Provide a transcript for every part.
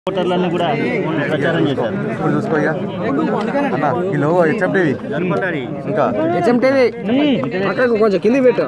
ఓటర్లన్నీ కూడా ప్రచారం చేశారు ఇప్పుడు చూసుకోయ్యా అన్న ఈ లోగో హెచ్ఎంటీవీ ఇంకా హెచ్ఎంటీవీ పక్కకు కొంచెం కింది పెట్టు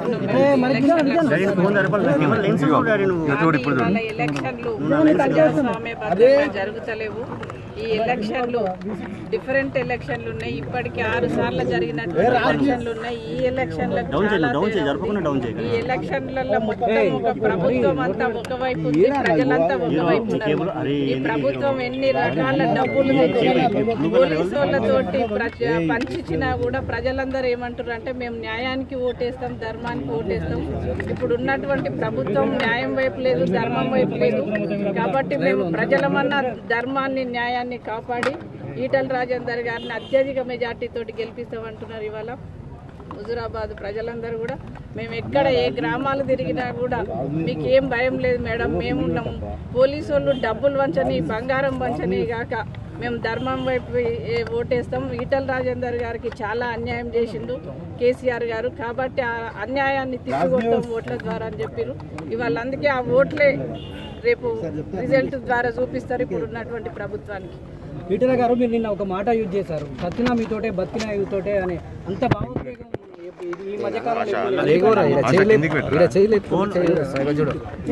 ఇదిగో, ఇది చూడు ఇప్పుడు చూడు వాళ్ళ ఎలక్షన్లు ప్రజాస్వామ్య భద్రంగా జరుగుతలేవు ఈ ఎలక్షన్లు డిఫరెంట్ ఎలక్షన్లు ఉన్నాయి ఇప్పటికి ఆరు సార్లు జరిగినటువంటి ఎలక్షన్లు ఉన్నాయి ఈ ఎలక్షన్లకు డౌన్ చేయండి చాలా డౌన్ చేయి తేడా జరపకుండా డౌన్ ఉంది. చేయండి ఈ ఎలక్షన్లలో మొత్తం ఒక ప్రభుత్వం అంతా ఒకవైపు ఉంది ప్రజలంతా ఒకవైపు ఉన్నారు ఈ ప్రభుత్వం ఎన్ని రకాల డబ్బులు తెచ్చి పోలీసు వాళ్ళతోటి ప్రజ పంచిచ్చినా కూడా ప్రజలందరూ ఏమంటారు అంటే మేము న్యాయానికి ఓటేస్తాం ధర్మానికి ఓటేస్తాం ఇప్పుడు ఉన్నటువంటి ప్రభుత్వం న్యాయం వైపు లేదు ధర్మం వైపు లేదు కాబట్టి మేము ప్రజలమన్న ధర్మాన్ని న్యాయాన్ని కాపాడి ఈటల రాజేందర్ గారిని అత్యధిక మెజార్టీతోటి గెలిపిస్తామంటున్నారు ఇవాళ హుజురాబాద్ ప్రజలందరూ కూడా మేము ఎక్కడ ఏ గ్రామాలు తిరిగినా కూడా మీకు ఏం భయం లేదు మేడం మేమున్నాము పోలీసు వాళ్ళు డబ్బులు వంచని బంగారం వంచని కాక మేము ధర్మం వైపు ఏ ఓటేస్తాం ఈటల రాజేందర్ గారికి చాలా అన్యాయం చేసిండు కేసీఆర్ గారు కాబట్టి ఆ అన్యాయాన్ని తిప్పికొడతాం ఓట్ల ద్వారా అని చెప్పారు ఇవాళ అందుకే ఆ ఓట్లే రేపు రిజల్ట్ ద్వారా చూపిస్తారు ఇప్పుడు ఉన్నటువంటి ప్రభుత్వానికి ఈటల గారు మీరు నిన్న ఒక మాట యూజ్ చేశారు సత్యనా మీతోటే బతికినా మీతోటే అని అంత భావోద్వేగం ఇది ఈ మధ్య కాలంలో అదేగోరా ఈడ కొంచెం చేయలేదు కిందికి పెట్టు. ఈడ చేయలేదు చేయలేదు సైగ చూడు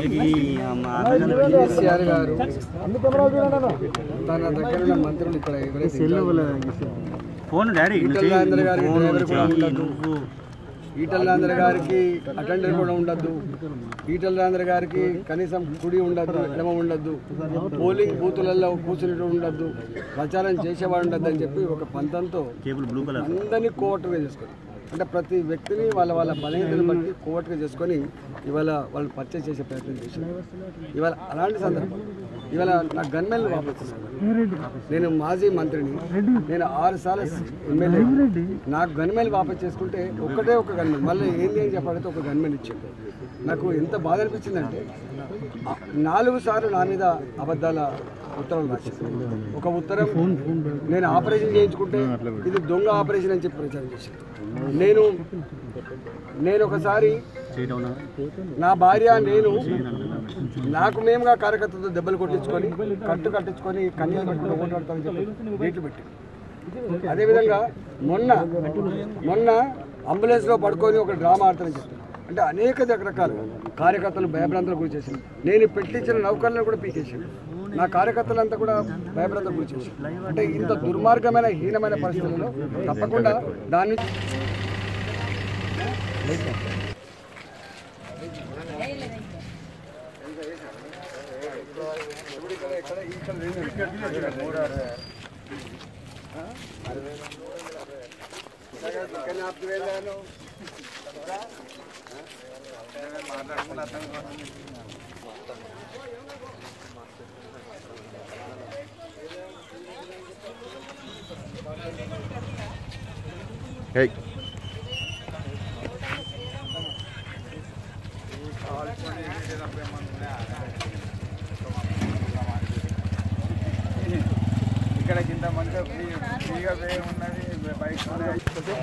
కేసీఆర్ గారు తన దగ్గర ఉన్న మంత్రులు ఇక్కడ ఎవరైతే ఫోన్ డాడీ ఈటల రాజేందర్ గారికి డ్రైవర్ కూడా ఉండదు ఈటల రాజేందర్ గారికి అటెండర్ కూడా ఉండద్దు ఈటల రాజేందర్ గారికి కనీసం కుడి ఉండద్దు ఎడమ ఉండద్దు పోలింగ్ బూతులలో కూర్చుని ఉండద్దు ప్రచారం చేసేవాడు ఉండద్దు అని చెప్పి ఒక పంతంతో కేబుల్ బ్లూ కలర్ అందరినీ కోవట్టుగా చేసుకొని అంటే ప్రతి వ్యక్తిని వాళ్ళ వాళ్ళ బలహీనతను బట్టి కోవట్టుగా చేసుకొని ఇవాళ వాళ్ళు పర్చేస్ చేసే ప్రయత్నం చేశారు ఇవాళ అలాంటి సందర్భం ఇవాళ నా గన్మెన్ వాపస్ తీసుకున్నాను నేను మాజీ మంత్రిని నేను ఆరు సార్లు ఎమ్మెల్యే నాకు గన్మెన్ వాపస్ చేసుకుంటే ఒక్కటే ఒక గన్మెన్ మళ్ళీ ఏంది అని చెప్పాడితే ఒక గన్మెన్ ఇచ్చిండు నాకు ఎంత బాధ అనిపించిందంటే ఆ నాలుగు సార్లు నా మీద అబద్ధాల ఉత్తరం రాశారు ఒక ఉత్తరం నేను ఆపరేషన్ చేయించుకుంటే ఇది దొంగ ఆపరేషన్ అని చెప్పి ప్రచారం చేశాను నేను నేను ఒకసారి నా భార్య నేను నాకు మేముగా కార్యకర్తలతో దెబ్బలు కొట్టించుకొని కట్టు కట్టించుకొని కన్నీళ్ళు పెట్టుకుని ఓట్లాడతామని చెప్పి డేట్లు పెట్టి అదేవిధంగా మొన్న మొన్న అంబులెన్స్లో పడుకొని ఒక డ్రామా ఆడతానని చెప్పాను అంటే అనేక రకరకాలు కార్యకర్తలు భయభ్రాంతులకు గురి చేసింది నేను పెట్టించిన నౌకర్లను కూడా పీకేసాను నా కార్యకర్తలంతా కూడా భయభ్రాంతులకు గురి చేశాను అంటే ఇంత దుర్మార్గమైన హీనమైన పరిస్థితుల్లో తప్పకుండా దాని నుంచి హే ఇక్కడ కింద మంచిగా ఫ్రీ ఫ్రీగా వే ఉన్నది బైక్ ఉన్నాయి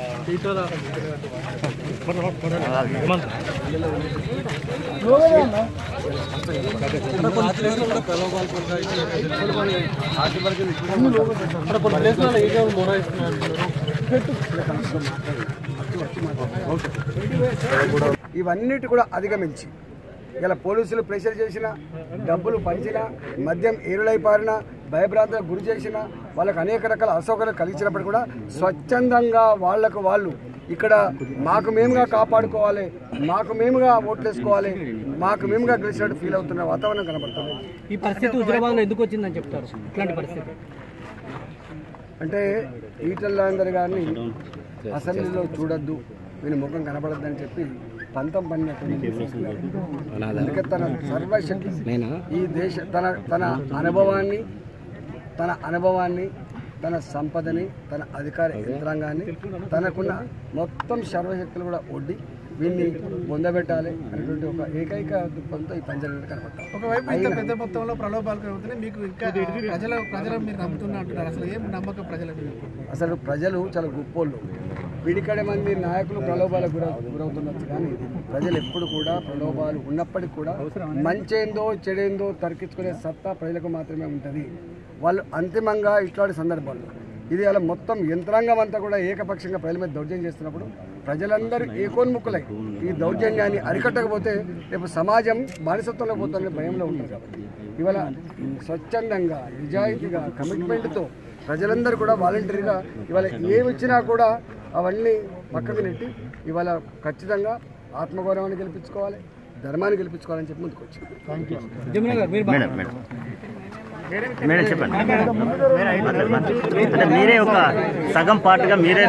ఇవన్నిటి కూడా అధిగమించి ఇలా పోలీసులు ప్రెషర్ చేసిన డబ్బులు పంచిన మద్యం ఏరులై పారిన భయభ్రాంతులకు గురి చేసిన వాళ్ళకు అనేక రకాల అసౌకర్యాలు కలిగించినప్పుడు కూడా స్వచ్ఛందంగా వాళ్లకు వాళ్ళు ఇక్కడ మాకు మేముగా కాపాడుకోవాలి మాకు మేముగా ఓట్లేసుకోవాలి మాకు మేముగా గెలిచినట్టు ఫీల్ అవుతున్న వాతావరణం కనబడుతుంది ఈ పరిస్థితి హుజరాబాద్లో ఎందుకు వచ్చిందని చెప్తారు ఇట్లాంటి పరిస్థితి అంటే ఈటల రాజేందర్ గారిని అసెంబ్లీలో చూడొద్దు వీని ముఖం కనబడద్దని చెప్పి పంతం పడినటువంటి అందుకే తన సర్వశక్తి ఈ దేశ తన తన అనుభవాన్ని తన అనుభవాన్ని తన సంపదని తన అధికార యంత్రాంగాన్ని తనకున్న మొత్తం సర్వశక్తులు కూడా ఒడ్డి వీన్ని పొందబెట్టాలి అనేటువంటి ఒక ఏకైక దృక్పథంతో ఈ పంచాయతీ కనబడతాం ఒకవైపు ఇంత పెద్ద మొత్తంలో ప్రలోభాలు కలుగుతున్నాయి మీకు ఇంకా ప్రజల ప్రజలు మీరు నమ్ముతున్నా అంటున్నారు అసలు ఏం నమ్మకం ప్రజల మీద అసలు ప్రజలు చాలా గొప్పోళ్ళు పిడికడ మంది నాయకులు ప్రలోభాలకు గుర గురవుతున్నట్టు కానీ ప్రజలు ఎప్పుడు కూడా ప్రలోభాలు ఉన్నప్పటికీ కూడా మంచేందో చెడేందో తర్కించుకునే సత్తా ప్రజలకు మాత్రమే ఉంటుంది వాళ్ళు అంతిమంగా ఇట్లాంటి సందర్భాల్లో ఇది అలా మొత్తం యంత్రాంగం అంతా కూడా ఏకపక్షంగా ప్రజల మీద దౌర్జన్యం చేస్తున్నప్పుడు ప్రజలందరూ ఏకోన్ముఖులై ఈ దౌర్జన్యాన్ని అరికట్టకపోతే రేపు సమాజం బానిసత్వంలో పోతుందనే భయంలో ఉంటారు కాబట్టి ఇవాళ స్వచ్ఛందంగా నిజాయితీగా కమిట్మెంట్తో ప్రజలందరూ కూడా వాలంటరీగా ఇవాళ ఏమి ఇచ్చినా కూడా అవన్నీ పక్కకు నెట్టి ఇవాళ ఖచ్చితంగా ఆత్మగౌరవాన్ని గెలిపించుకోవాలి ధర్మాన్ని గెలిపించుకోవాలని చెప్పి ముందుకు వచ్చింది జమున గారు మీరు మేడం మేడం మేడం చెప్పండి అంటే మీరే ఒక సగం పార్ట్గా మీరే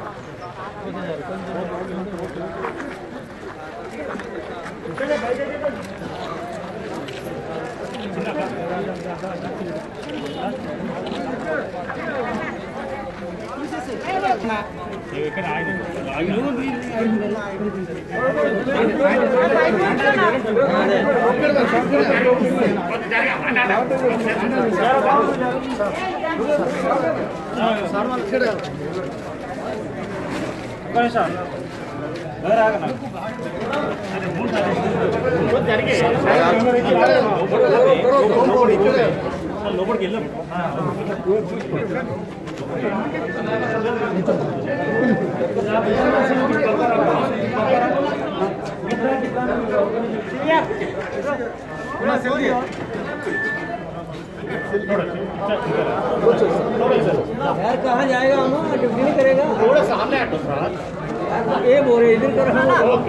यार कहाँ जाएगा हम ड्यूटी नहीं करेगा थोड़ा सामने ये बोल रहे इधर कर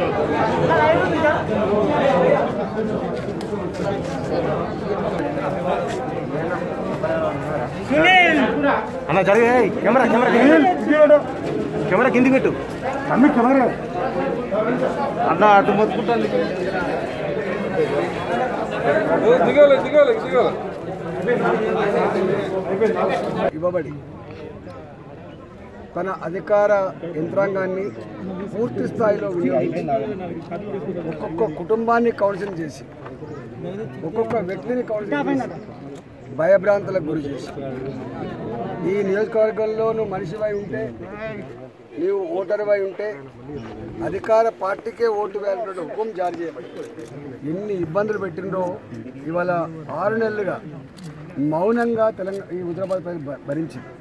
అన్న జరిగే కెమెరా కెమెరా కెమెరా కిందికి పెట్టు అమ్మి కెమెరా అన్న అటు మొత్తుకుంటాను దిగాలి దిగాలి దిగాలి ఇవ్వబడి తన అధికార యంత్రాంగాన్ని పూర్తి స్థాయిలో వినియోగించి ఒక్కొక్క కుటుంబాన్ని కౌన్సిల్ చేసి ఒక్కొక్క వ్యక్తిని కౌన్సిల్ చేసి భయభ్రాంతులకు గురి చేసి ఈ నియోజకవర్గంలో నువ్వు మనిషివై ఉంటే నీవు ఓటరువై ఉంటే అధికార పార్టీకే ఓటు వేయాలంటే హుకుం జారీ చేయబడి ఎన్ని ఇబ్బందులు పెట్టిండ్రో ఇవాళ ఆరు నెలలుగా మౌనంగా తెలంగాణ ఈ హుజరాబాద్ ప్రజలు భ- భరించింది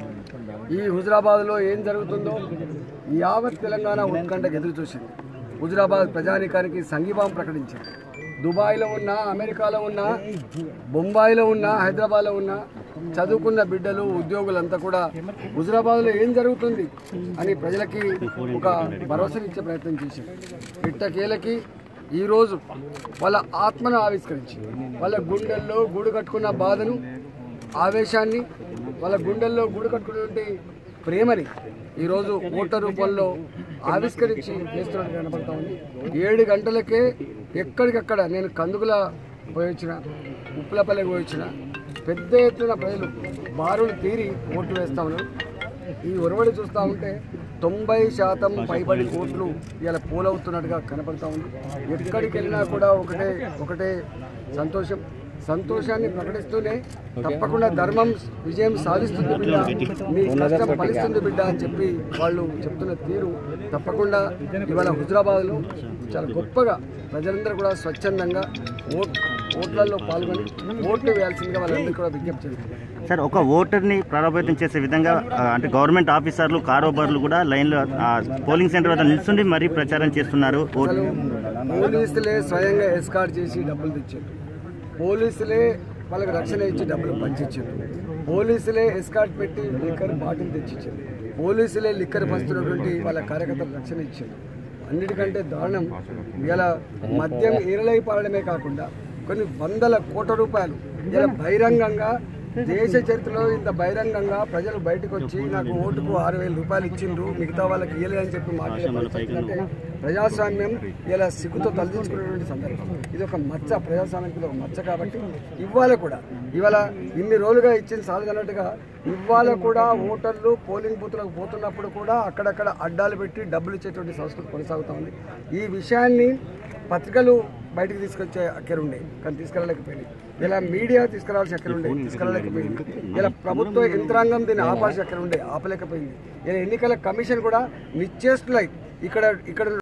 ఈ హుజరాబాద్లో ఏం జరుగుతుందో యావత్ తెలంగాణ ఉత్కంఠకు ఎదురు చూసింది హుజరాబాద్ ప్రజానికానికి సంఘీభావం ప్రకటించింది దుబాయ్లో ఉన్న అమెరికాలో ఉన్న బొంబాయిలో ఉన్న హైదరాబాద్లో ఉన్న చదువుకున్న బిడ్డలు ఉద్యోగులంతా కూడా హుజరాబాద్లో ఏం జరుగుతుంది అని ప్రజలకి ఒక భరోసానిచ్చే ప్రయత్నం చేశారు ఇట్టకేలకి ఈరోజు వాళ్ళ ఆత్మను ఆవిష్కరించి వాళ్ళ గుండెల్లో గూడు కట్టుకున్న బాధను ఆవేశాన్ని వాళ్ళ గుండెల్లో గూడు కట్టుకున్నటువంటి ప్రేమని ఈరోజు ఓటర్ రూపంలో ఆవిష్కరించి చేస్తున్నట్టు కనబడతా ఉంది ఏడు గంటలకే ఎక్కడికక్కడ నేను కందుకుల పోయొచ్చిన ఉప్పులపల్లి పోయొచ్చిన పెద్ద ఎత్తున ప్రజలు బారులు తీరి ఓట్లు వేస్తా ఉన్నారు ఈ ఒరవడి చూస్తూ ఉంటే తొంభై శాతం పైబడి ఓట్లు ఇలా పోలవుతున్నట్టుగా కనపడతా ఉంది ఎక్కడికి వెళ్ళినా కూడా ఒకటే ఒకటే సంతోషం సంతోషాన్ని ప్రకటిస్తూనే తప్పకుండా ధర్మం విజయం సాధిస్తుంది బిడ్డ నీ కష్టం ఫలిస్తుంది బిడ్డ అని చెప్పి వాళ్ళు చెప్తున్న తీరు తప్పకుండా ఇవాళ హుజరాబాద్లో చాలా గొప్పగా ప్రజలందరూ కూడా స్వచ్ఛందంగా ఓట్ ఓట్లలో పాల్గొని ఓట్లు వేయాల్సిందిగా వాళ్ళందరికీ కూడా విజ్ఞప్తి చేస్తున్నారు సార్ ఒక ఓటర్ని ప్రభావితం చేసే విధంగా ఆ, అంటే గవర్నమెంట్ ఆఫీసర్లు కారోబార్లు కూడా లైన్లో ఆ, పోలింగ్ సెంటర్ వద్ద నిల్చుండి మరీ ప్రచారం చేస్తున్నారు ఓట్ అసలు పోలీసులే స్వయంగా ఎస్కార్ట్ చేసి డబ్బులు తెచ్చారు పోలీసులే వాళ్ళకి రక్షణ ఇచ్చి డబ్బులు పంచిచ్చారు పోలీసులే ఎస్కార్ట్ పెట్టి లిక్కర్ బాటిల్ తెచ్చిచ్చారు పోలీసులే లిక్కర్ పంచుతున్నటువంటి వాళ్ళ కార్యకర్తలకు రక్షణ ఇచ్చారు అన్నిటికంటే దారుణం ఇలా మద్యం ఈరలై పారడమే కాకుండా కొన్ని వందల కోట్ల రూపాయలు ఇలా బహిరంగంగా దేశ చరిత్రలో ఇంత బహిరంగంగా ప్రజలు బయటకు వచ్చి నాకు ఓటుకు ఆరు వేల రూపాయలు ఇచ్చిండ్రు మిగతా వాళ్ళకి ఇవ్వలేదని చెప్పి మాట్లాడే పరిస్థితి అంటే ప్రజాస్వామ్యం ఇలా సిగ్గుతో తలదించుకునేటువంటి సందర్భం ఇది ఒక మచ్చ ప్రజాస్వామ్యానికి ఇది ఒక మచ్చ కాబట్టి ఇవాళ కూడా ఇవాళ ఇన్ని రోజులుగా ఇచ్చిన సాధనట్టుగా ఇవాళ కూడా ఓటర్లు పోలింగ్ బూత్లకు పోతున్నప్పుడు కూడా అక్కడక్కడ అడ్డాలు పెట్టి డబ్బులు ఇచ్చేటువంటి సంస్కృతి కొనసాగుతూ ఉంది ఈ విషయాన్ని పత్రికలు బయటకు తీసుకొచ్చే అక్కర ఉండే కానీ తీసుకెళ్ళలేకపోయింది ఇలా మీడియా తీసుకురావాల్సిన అక్కర ఉండే తీసుకెళ్ళలేకపోయింది ఇలా ప్రభుత్వ యంత్రాంగం దీన్ని ఆపాల్సిన అక్కర ఉండే ఆపలేకపోయింది ఇలా ఎన్నికల కమిషన్ కూడా నిశ్చేష్టులై ఇక్కడ ఇక్కడ